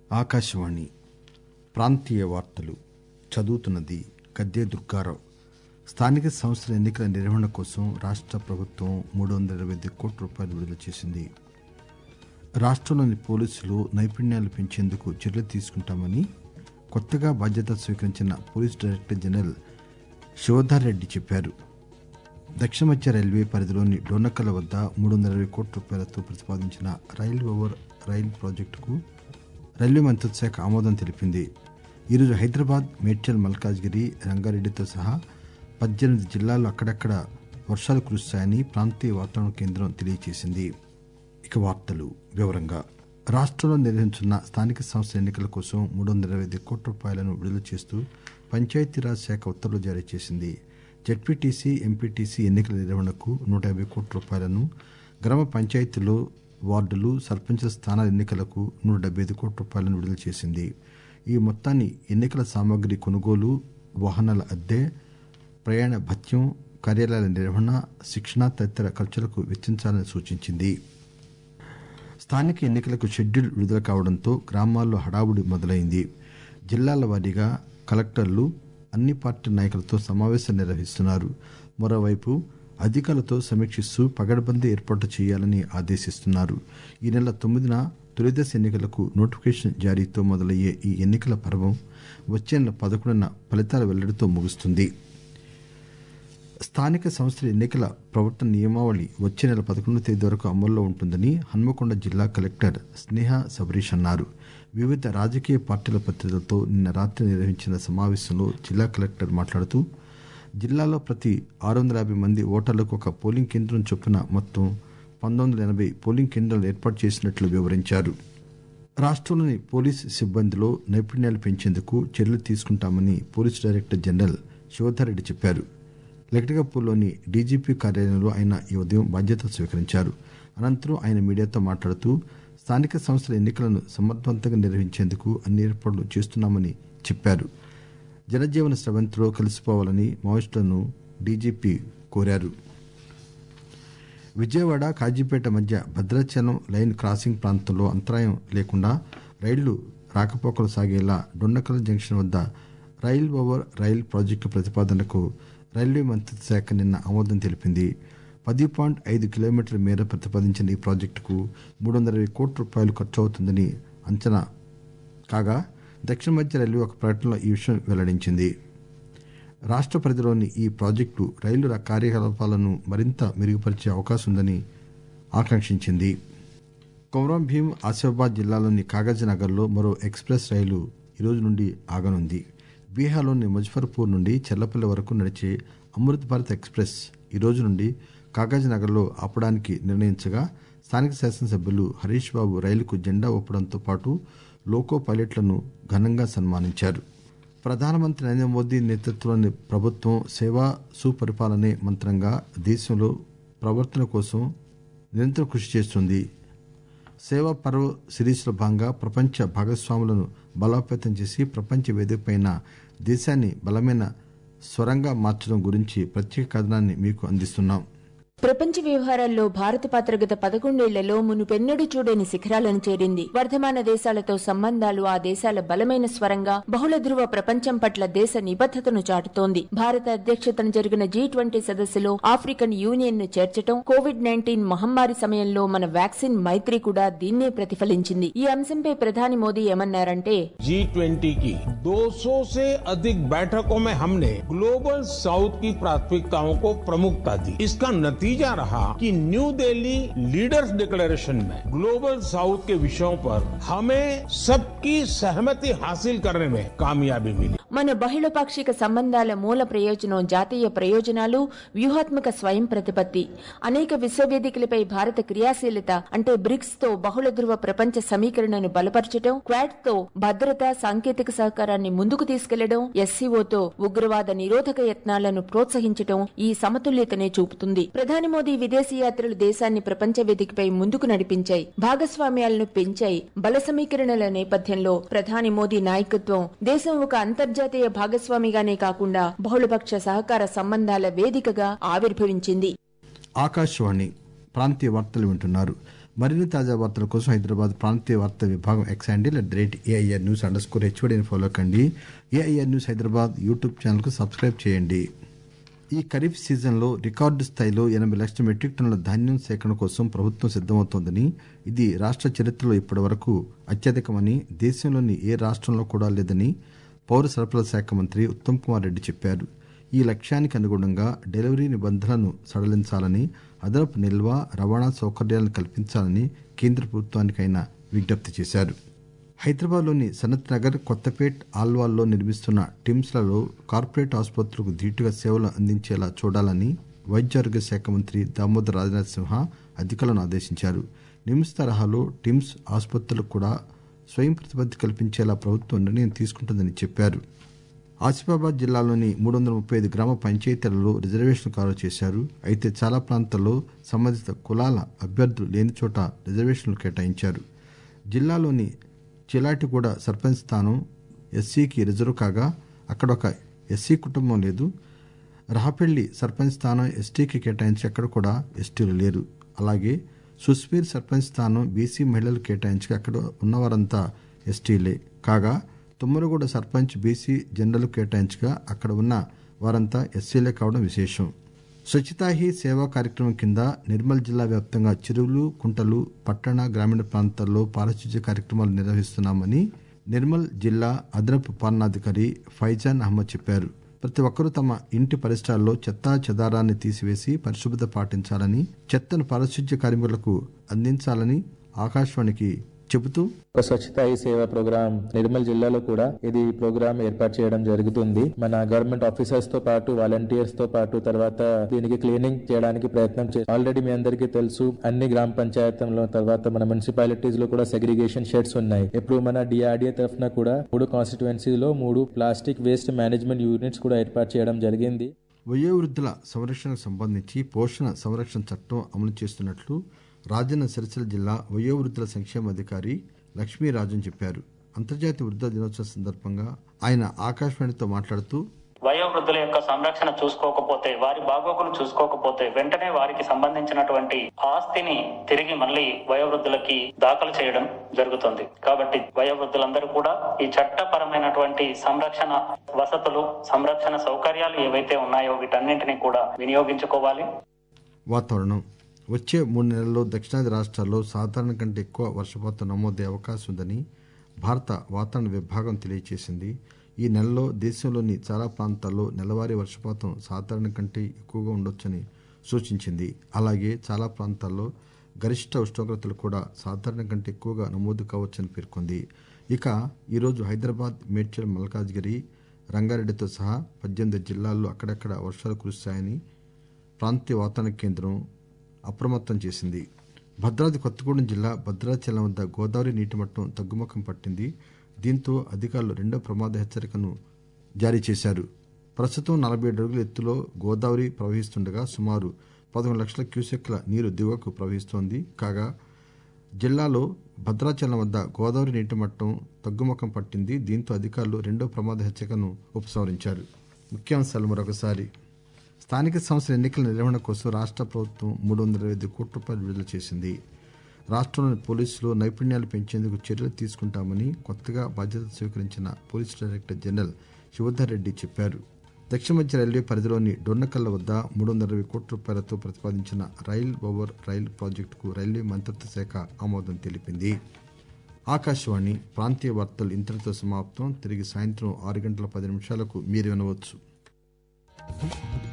ఆకాశవాణి ప్రాంతీయ వార్తలు చదువుతున్నది గద్దే దుర్గారావు స్థానిక సంస్థల ఎన్నికల నిర్వహణ కోసం రాష్ట ప్రభుత్వం మూడు వందల ఇరవై ఐదు కోట్ల రూపాయలు విడుదల చేసింది రాష్టంలోని పోలీసులు నైపుణ్యాలు పెంచేందుకు చర్యలు తీసుకుంటామని కొత్తగా బాధ్యత స్వీకరించిన police director general Shivadhar Reddy చెప్పారు దక్షిణ మధ్య రైల్వే పరిధిలోని డోనకల వద్ద మూడు వందల ఇరవై కోట్ల రూపాయలతో ప్రతిపాదించిన రైల్ ఓవర్ రైల్ ప్రాజెక్టుకు రైల్వే మంత్రిత్వ శాఖ ఆమోదం తెలిపింది ఈరోజు హైదరాబాద్ మేడ్చల్ మల్కాజ్గిరి రంగారెడ్డితో సహా పద్దెనిమిది జిల్లాల్లో అక్కడక్కడ వర్షాలు కురుస్తాయని ప్రాంతీయ వాతావరణ కేంద్రం తెలియజేసింది ఇక వార్తలు వివరంగా రాష్టంలో నిర్వహించున్న స్థానిక సంస్థల ఎన్నికల కోసం మూడు వందల ఇరవై ఐదు కోట్ల రూపాయలను విడుదల చేస్తూ పంచాయతీరాజ్ శాఖ ఉత్తర్వులు జారీ చేసింది జడ్పీటీసీ ఎంపీటీసీ ఎన్నికల నిర్వహణకు నూట యాభై కోట్ల రూపాయలను గ్రామ పంచాయతీలో వార్డులు సర్పంచుల స్థానాల ఎన్నికలకు నూట డెబ్బై ఐదు కోట్ల రూపాయలను విడుదల చేసింది ఈ మొత్తాన్ని ఎన్నికల సామగ్రి కొనుగోలు వాహనాల అద్దె ప్రయాణ భత్యం కార్యాలయాల నిర్వహణ శిక్షణ తదితర ఖర్చులకు వెచ్చించాలని సూచించింది స్థానిక ఎన్నికలకు షెడ్యూల్ విడుదల కావడంతో గ్రామాల్లో హడావుడి మొదలైంది జిల్లాల వారీగా కలెక్టర్లు అన్ని పార్టీ నాయకులతో సమావేశం నిర్వహిస్తున్నారు మరోవైపు అధికారులతో సమీక్షిస్తూ పగడ్బందీ ఏర్పాటు చేయాలని ఆదేశిస్తున్నారు ఈ నెల తొమ్మిదిన తొలిదశ ఎన్నికలకు నోటిఫికేషన్ జారీతో మొదలయ్యే ఈ ఎన్నికల పర్వం వచ్చే నెల పదకొండున ఫలితాల వెల్లడితో ముగుస్తుంది స్థానిక సంస్థల ఎన్నికల ప్రవర్తన నియమావళి వచ్చే నెల పదకొండవ తేదీ వరకు అమల్లో ఉంటుందని హన్మకొండ జిల్లా కలెక్టర్ స్నేహ సబరీష్ అన్నారు వివిధ రాజకీయ పార్టీల ప్రతినిధులతో నిన్న రాత్రి నిర్వహించిన సమావేశంలో జిల్లా కలెక్టర్ మాట్లాడుతూ జిల్లాలో ప్రతి ఆరు వందల యాభై మంది ఓటర్లకు ఒక పోలింగ్ కేంద్రం చొప్పున మొత్తం పంతొమ్మిది వందల ఎనభై పోలింగ్ కేంద్రాలు ఏర్పాటు చేసినట్లు వివరించారు రాష్టంలోని పోలీస్ సిబ్బందిలో నైపుణ్యాలు పెంచేందుకు చర్యలు తీసుకుంటామని police director general Shivadhar Reddy చెప్పారు లెక్టికపూర్లోని డీజీపీ కార్యాలయంలో ఆయన ఈ ఉదయం బాధ్యతలు స్వీకరించారు అనంతరం ఆయన మీడియాతో మాట్లాడుతూ స్థానిక సంస్థల ఎన్నికలను సమర్థవంతంగా నిర్వహించేందుకు అన్ని ఏర్పాట్లు చేస్తున్నామని చెప్పారు జనజీవన స్రవంతిలో కలిసిపోవాలని మావోయిస్టులను డీజీపీ కోరారు విజయవాడ కాజీపేట మధ్య భద్రాచలం లైన్ క్రాసింగ్ ప్రాంతంలో అంతరాయం లేకుండా రైళ్లు రాకపోకలు సాగేలా డొన్నకల జంక్షన్ వద్ద రైల్ ఓవర్ రైల్ ప్రాజెక్టు ప్రతిపాదనకు రైల్వే మంత్రిత్వ శాఖ నిన్న ఆమోదం తెలిపింది పది పాయింట్ ఐదు కిలోమీటర్ల మేర ప్రతిపాదించిన ఈ ప్రాజెక్టుకు మూడు వందల ఇరవై కోట్ల రూపాయలు ఖర్చు అవుతుందని అంచనా కాగా దక్షిణ మధ్య రైల్వే ఒక ప్రకటనలో ఈ విషయం వెల్లడించింది రాష్ట పరిధిలోని ఈ ప్రాజెక్టు రైలు కార్యకలాపాలను మరింత మెరుగుపరిచే అవకాశం ఉందని ఆకాంక్షించింది కొమరం భీం ఆసిఫాబాద్ జిల్లాలోని కాగజ్ నగర్లో మరో ఎక్స్ప్రెస్ రైలు ఈ రోజు నుండి ఆగనుంది బీహార్లోని ముజఫర్పూర్ నుండి చెర్లపల్లి వరకు నడిచే అమృత్ భారత్ ఎక్స్ప్రెస్ ఈ రోజు నుండి కాగజ్ నగర్లో ఆపడానికి నిర్ణయించగా స్థానిక శాసనసభ్యులు హరీష్ బాబు రైలుకు జెండా ఊపడంతో పాటు లోకో పైలట్లను ఘనంగా సన్మానించారు ప్రధానమంత్రి నరేంద్ర మోదీ నేతృత్వంలోని ప్రభుత్వం సేవా సుపరిపాలనే మంత్రంగా దేశంలో ప్రవర్తన కోసం నిరంతరం కృషి చేస్తుంది సేవా పర్వ్ సిరీస్లో భాగంగా ప్రపంచ భాగస్వాములను బలోపేతం చేసి ప్రపంచ వేదికపైన దేశాన్ని బలమైన స్వరంగా మార్చడం గురించి ప్రత్యేక కథనాన్ని మీకు అందిస్తున్నాం ప్రపంచ వ్యవహారాల్లో భారత పాత్ర గత పదకొండేళ్లలో మునుపెన్నడూ చూడని శిఖరాలను చేరింది వర్ధమాన దేశాలతో సంబంధాలు ఆ దేశాల బలమైన స్వరంగా బహుళ ధృవ ప్రపంచం పట్ల దేశ నిబద్దతను చాటుతోంది భారత అధ్యక్షతన జరిగిన జీ ట్వంటీ సదస్సులో ఆఫ్రికన్ యూనియన్ ను చేర్చడం కోవిడ్ నైన్టీన్ మహమ్మారి సమయంలో మన వ్యాక్సిన్ మైత్రి కూడా దీన్నే ప్రతిఫలించింది ఈ అంశంపై ప్రధాని మోదీ ఏమన్నారంటే जी ट्वेंटी की 200 से अधिक बैठकों में हमने ग्लोबल साउथ की प्राथमिकताओं को प्रमुखता दी इसका नतीजा रहा कि न्यू दिल्ली लीडर्स डिक्लेरेशन में ग्लोबल साउथ के विषयों पर हमें सबकी सहमति हासिल करने में कामयाबी मिली మన బహుళపాక్షిక సంబంధాల మూల ప్రయోజనం జాతీయ ప్రయోజనాలు వ్యూహాత్మక స్వయం ప్రతిపత్తి అనేక విశ్వవేదికలపై భారత క్రియాశీలత అంటే బ్రిక్స్ తో బహుళ ధృవ ప్రపంచ సమీకరణను బలపరచడం క్వాడ్ తో భద్రత సాంకేతిక సహకారాన్ని ముందుకు తీసుకెళ్లడం ఎస్సీఓతో ఉగ్రవాద నిరోధక యత్నాలను ప్రోత్సహించడం ఈ సమతుల్యతనే చూపుతుంది ప్రధాని మోదీ విదేశీ యాత్రలు దేశాన్ని ప్రపంచ వేదికపై ముందుకు నడిపించాయి భాగస్వామ్యాలను పెంచాయి బల సమీకరణల నేపథ్యంలో ప్రధాని మోదీ నాయకత్వం దేశం ఒక అంతర్జాతీయ భాగస్వామిగానే కాకుండా బహుళపక్ష సహకార సంబంధాల వేదికగా ఆవిర్భవించింది ఆకాశవాణి ప్రాంతీయ వార్తలు వింటున్నారు మరిన్ని తాజా వార్తల కోసం హైదరాబాద్ ప్రాంతీయ వార్తా విభాగం X handle at the rate AIR news under score హెచ్వడిని ఫాలో కండి ఏఐఆర్ న్యూస్ హైదరాబాద్ యూట్యూబ్ ఛానల్కు సబ్స్క్రైబ్ చేయండి ఈ ఖరీఫ్ సీజన్లో రికార్డు స్థాయిలో ఎనభై లక్షల మెట్రిక్ టన్నుల ధాన్యం సేకరణ కోసం ప్రభుత్వం సిద్దమవుతోందని ఇది రాష్ట్ర చరిత్రలో ఇప్పటి వరకు అత్యధికమని దేశంలోని ఏ రాష్ట్రంలో కూడా లేదని పౌర సరఫరాల శాఖ మంత్రి ఉత్తమ్ కుమార్ రెడ్డి చెప్పారు ఈ లక్ష్యానికి అనుగుణంగా డెలివరీ నిబంధనలను సడలించాలని అదనపు నిల్వ రవాణా సౌకర్యాలను కల్పించాలని కేంద్ర ప్రభుత్వానికి ఆయన విజ్ఞప్తి చేశారు హైదరాబాద్లోని సనత్ నగర్ కొత్తపేట్ ఆల్వాల్లో నిర్మిస్తున్న టిమ్స్లలో కార్పొరేట్ ఆసుపత్రులకు ధీటుగా సేవలు అందించేలా చూడాలని వైద్యారోగ్య శాఖ మంత్రి దామోదర్ రాజనాథ్ సింహ అధికారులను ఆదేశించారు నిమ్స్ తరహాలో టిమ్స్ ఆసుపత్రులకు కూడా స్వయం ప్రతిపత్తి కల్పించేలా ప్రభుత్వం నిర్ణయం తీసుకుంటుందని చెప్పారు ఆసిఫాబాద్ జిల్లాలోని మూడు వందల ముప్పై ఐదు గ్రామ పంచాయతీలలో రిజర్వేషన్ ఖాళీ చేశారు అయితే చాలా ప్రాంతాల్లో సంబంధిత కులాల అభ్యర్థులు లేని చోట రిజర్వేషన్లు కేటాయించారు జిల్లాలోని చిలాటిగూడ సర్పంచ్ స్థానం ఎస్సీకి రిజర్వ్ కాగా అక్కడ ఒక ఎస్సీ కుటుంబం లేదు రహపెళ్లి సర్పంచ్ స్థానం ఎస్టీకి కేటాయించి అక్కడ కూడా ఎస్టీలు లేరు అలాగే సుస్పీర్ సర్పంచ్ స్థానం బీసీ మహిళలు కేటాయించి అక్కడ ఉన్నవారంతా ఎస్టీలే కాగా తుమ్మలగూడ సర్పంచ్ బీసీ జనరల్ కేటాయించగా అక్కడ ఉన్న వారంతా ఎస్సీలే కావడం విశేషం స్వచ్ఛతా హీ సేవా కార్యక్రమం కింద నిర్మల్ జిల్లా వ్యాప్తంగా చెరువులు కుంటలు పట్టణ గ్రామీణ ప్రాంతాల్లో పారిశుధ్య కార్యక్రమాలు నిర్వహిస్తున్నామని నిర్మల్ జిల్లా అదనపు పాలనాధికారి ఫైజాన్ అహ్మద్ చెప్పారు ప్రతి ఒక్కరూ తమ ఇంటి పరిసరాల్లో చెత్తా చెదారాన్ని తీసివేసి పరిశుభ్రత పాటించాలని చెత్తను పారిశుధ్య కార్మికులకు అందించాలని ఆకాశవాణికి చెబుతూ ఒక స్వచ్ఛత ఈ సేవ ప్రోగ్రామ్ నిర్మల్ జిల్లాలో కూడా ఇది ప్రోగ్రామ్ ఏర్పాటు చేయడం జరుగుతుంది మన గవర్నమెంట్ ఆఫీసర్స్ తో పాటు వాలంటీర్స్ తో పాటు తర్వాత దీనికి క్లీనింగ్ చేయడానికి ప్రయత్నం చేస్తాం ఆల్రెడీ మీ అందరికీ తెలుసు అన్ని గ్రామ పంచాయతీలో తర్వాత మన మున్సిపాలిటీస్ లో కూడా సెగ్రిగేషన్ షెడ్స్ ఉన్నాయి ఇప్పుడు మన డిఆర్డిఏ తరఫున కూడా మూడు కాన్స్టిట్యుయెన్సీలో మూడు ప్లాస్టిక్ వేస్ట్ మేనేజ్మెంట్ యూనిట్స్ కూడా ఏర్పాటు చేయడం జరిగింది వయోవృద్ధుల సంరక్షణకు సంబంధించి పోషణ సంరక్షణ చట్టం అమలు చేస్తున్నట్లు రాజన్న సిరిసిల్ల జిల్లా వయోవృద్ధుల సంక్షేమ అధికారి లక్ష్మీరాజన్ చెప్పారు అంతర్జాతీయ వృద్ధ దినోత్సవం సందర్భంగా ఆయన ఆకాశవాణితో మాట్లాడుతూ వయోవృద్ధుల యొక్క సంరక్షణ చూసుకోకపోతే వారి బాగోగులు చూసుకోకపోతే వెంటనే వారికి సంబంధించినటువంటి ఆస్తిని తిరిగి మళ్ళీ వయోవృద్ధులకి దాఖలు చేయడం జరుగుతుంది కాబట్టి వయోవృద్ధులందరూ కూడా ఈ చట్టపరమైనటువంటి సంరక్షణ వసతులు సంరక్షణ సౌకర్యాలు ఏవైతే ఉన్నాయో వీటన్నింటినీ కూడా వినియోగించుకోవాలి వాతావరణం వచ్చే మూడు నెలల్లో దక్షిణాది రాష్ట్రాల్లో సాధారణ కంటే ఎక్కువ వర్షపాతం నమోదయ్యే అవకాశం ఉందని భారత వాతావరణ విభాగం తెలియజేసింది ఈ నెలలో దేశంలోని చాలా ప్రాంతాల్లో నెలవారీ వర్షపాతం సాధారణ కంటే ఎక్కువగా ఉండొచ్చని సూచించింది అలాగే చాలా ప్రాంతాల్లో గరిష్ట ఉష్ణోగ్రతలు కూడా సాధారణ కంటే ఎక్కువగా నమోదు కావచ్చని పేర్కొంది ఇక ఈరోజు హైదరాబాద్ మేడ్చల్ మల్కాజ్గిరి రంగారెడ్డితో సహా పద్దెనిమిది జిల్లాల్లో అక్కడక్కడ వర్షాలు కురుస్తాయని ప్రాంతీయ వాతావరణ కేంద్రం అప్రమత్తం చేసింది భద్రాద్రి కొత్తగూడెం జిల్లా భద్రాచలం వద్ద గోదావరి నీటిమట్టం తగ్గుముఖం పట్టింది దీంతో అధికారులు రెండో ప్రమాద హెచ్చరికను జారీ చేశారు ప్రస్తుతం నలభై ఏడు అడుగుల ఎత్తులో గోదావరి ప్రవహిస్తుండగా సుమారు పదకొండు లక్షల క్యూసెక్ల నీరు దిగువకు ప్రవహిస్తోంది కాగా జిల్లాలో భద్రాచలం వద్ద గోదావరి నీటి మట్టం తగ్గుముఖం పట్టింది దీంతో అధికారులు రెండో ప్రమాద హెచ్చరికను ఉపసంహరించారు ముఖ్యాంశాలు మరొకసారి స్థానిక సంస్థల ఎన్నికల నిర్వహణ కోసం రాష్ట్ర ప్రభుత్వం మూడు వందల ఇరవై ఐదు కోట్ల రూపాయలు విడుదల చేసింది రాష్ట్రంలోని పోలీసులు నైపుణ్యాలు పెంచేందుకు చర్యలు తీసుకుంటామని కొత్తగా బాధ్యత స్వీకరించిన police director general Shivadhar Reddy చెప్పారు దక్షిణ మధ్య రైల్వే పరిధిలోని డొన్నకల్ల వద్ద మూడు వందల ఇరవై కోట్ల రూపాయలతో ప్రతిపాదించిన రైల్ ఓవర్ రైల్ ప్రాజెక్టుకు రైల్వే మంత్రిత్వ శాఖ ఆమోదం తెలిపింది ఆకాశవాణి ప్రాంతీయ వార్తలు ఇంతటితో సమాప్తం తిరిగి సాయంత్రం ఆరు గంటల పది నిమిషాలకు మీరు వినవచ్చు